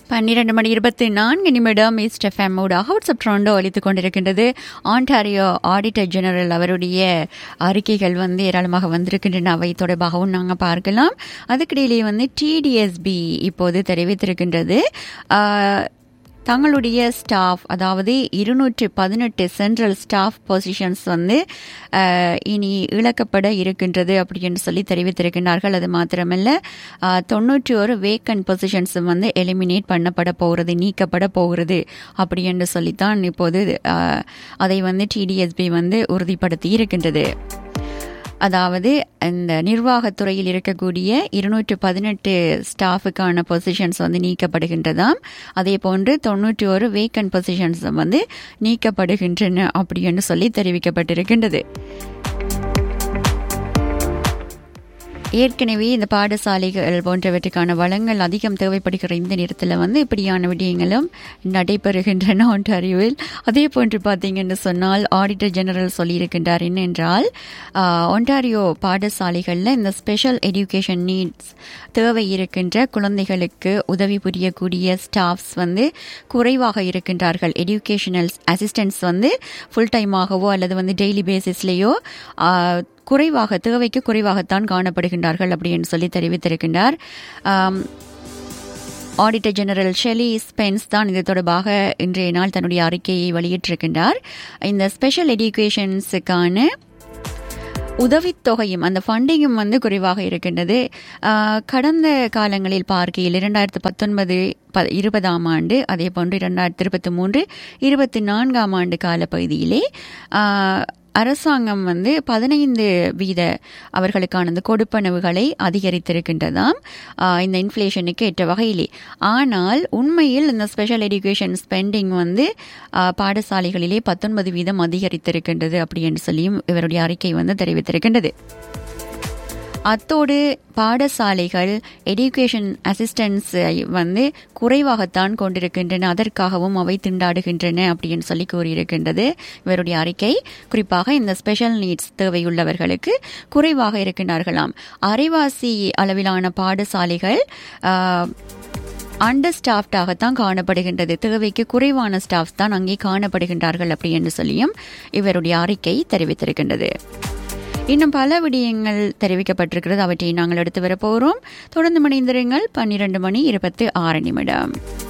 பன்னிரண்டு மணி இருபத்தி நான்கு நிமிடம் ஈஸ்ட் எஃப்எம் ஊடாக வாட்ஸ்அப் ட்ரோண்டோ அளித்துக் கொண்டிருக்கின்றது ஆண்டாரியோ ஆடிட்டர் ஜெனரல் அவருடைய அறிக்கைகள் வந்து ஏராளமாக வந்திருக்கின்றன அவை தொடர்பாகவும் நாங்கள் பார்க்கலாம் அதுக்கிடையிலேயே வந்து டிடிஎஸ்பி இப்போது தெரிவித்திருக்கின்றது ஆஹ், தங்களுடைய ஸ்டாஃப் அதாவது இருநூற்று பதினெட்டு சென்ட்ரல் ஸ்டாஃப் பொசிஷன்ஸ் வந்து அஹ், இனி இழக்கப்பட இருக்கின்றது அப்படின்னு சொல்லி தெரிவித்திருக்கின்றார்கள் அது மாத்திரமல்ல அஹ், தொண்ணூற்றி ஒரு வேக்கன் பொசிஷன்ஸும் வந்து எலிமினேட் பண்ணப்பட போகிறது நீக்கப்பட போகிறது அப்படி என்று சொல்லித்தான் இப்போது அஹ், அதை வந்து டிடிஎஸ்பி வந்து உறுதிப்படுத்தி இருக்கின்றது அதாவது இந்த நிர்வாகத்துறையில் இருக்கக்கூடிய இருநூற்று பதினெட்டு ஸ்டாஃபுக்கான பொசிஷன்ஸ் வந்து நீக்கப்படுகின்றதாம் அதே போன்று தொண்ணூற்றி ஒரு வேக்கன் பொசிஷன்ஸ் வந்து நீக்கப்படுகின்றன அப்படின்னு சொல்லி தெரிவிக்கப்பட்டிருக்கின்றது ஏற்கனவே இந்த பாடசாலைகள் போன்றவற்றுக்கான வளங்கள் அதிகம் தேவைப்படுகிற இந்த நேரத்தில் வந்து இப்படியான விடயங்களும் நடைபெறுகின்றன ஒன்டாரியோவில் அதே போன்று பார்த்தீங்கன்னு சொன்னால் ஆடிட்டர் ஜெனரல் சொல்லியிருக்கின்றார் என்னென்றால் ஆஹ், ஒன்டாரியோ பாடசாலைகளில் இந்த ஸ்பெஷல் எஜுகேஷன் நீட்ஸ் தேவை இருக்கின்ற குழந்தைகளுக்கு உதவி புரியக்கூடிய ஸ்டாஃப்ஸ் வந்து குறைவாக இருக்கின்றார்கள் எஜுகேஷனல் அசிஸ்டன்ட்ஸ் வந்து ஃபுல் டைமாகவோ அல்லது வந்து டெய்லி பேசிஸ்லேயோ குறைவாக தேவைக்கு குறைவாகத்தான் காணப்படுகின்றார்கள் அப்படின்னு சொல்லி தெரிவித்திருக்கின்றார் ஆம், ஆடிட்டர் ஜெனரல் ஷெலி ஸ்பென்ஸ் தான் இது தொடர்பாக இன்றைய நாள் தன்னுடைய அறிக்கையை வெளியிட்டிருக்கின்றார் இந்த ஸ்பெஷல் எஜுகேஷன்ஸுக்கான உதவித்தொகையும் அந்த ஃபண்டிங்கும் வந்து குறைவாக இருக்கின்றது ஆஹ், கடந்த காலங்களில் பார்க்கையில் இரண்டாயிரத்து பத்தொன்பது ப இருபதாம் ஆண்டு அதே போன்று இரண்டாயிரத்தி இருபத்தி மூன்று இருபத்தி நான்காம் ஆண்டு காலப்பகுதியிலே ஆஹ், அரசாங்கம் வந்து பதினைந்து வீத அவர்களுக்கான அந்த கொடுப்பனவுகளை அதிகரித்திருக்கின்றதாம் ஆஹ், இந்த இன்ஃப்ளேஷனுக்கு ஏற்ற வகையிலே ஆனால் உண்மையில் இந்த ஸ்பெஷல் எஜுகேஷன் ஸ்பெண்டிங் வந்து ஆஹ், பாடசாலைகளிலே பத்தொன்பது வீதம் அதிகரித்திருக்கின்றது அப்படி என்று சொல்லியும் இவருடைய அறிக்கை வந்து தெரிவித்திருக்கின்றது அத்தோடு பாடசாலைகள் எஜுகேஷன் அசிஸ்டன்ஸ் வந்து குறைவாகத்தான் கொண்டிருக்கின்றன அதற்காகவும் அவை திண்டாடுகின்றன அப்படின்னு சொல்லி கூறியிருக்கின்றது இவருடைய அறிக்கை குறிப்பாக இந்த ஸ்பெஷல் நீட்ஸ் தேவையுள்ளவர்களுக்கு குறைவாக இருக்கின்றார்களாம் அரைவாசி அளவிலான பாடசாலைகள் அண்டர் ஸ்டாஃப்டாகத்தான் காணப்படுகின்றது தேவைக்கு குறைவான ஸ்டாஃப்ஸ் தான் அங்கே காணப்படுகின்றார்கள் அப்படி என்று சொல்லியும் இவருடைய அறிக்கை தெரிவித்திருக்கின்றது இன்னும் பல விடயங்கள் தெரிவிக்கப்பட்டிருக்கிறது அவற்றை நாங்கள் எடுத்து வரப்போகிறோம் தொடர்ந்து மணிந்திருங்கள் பன்னிரண்டு மணி இருபத்தி ஆறு நிமிடம்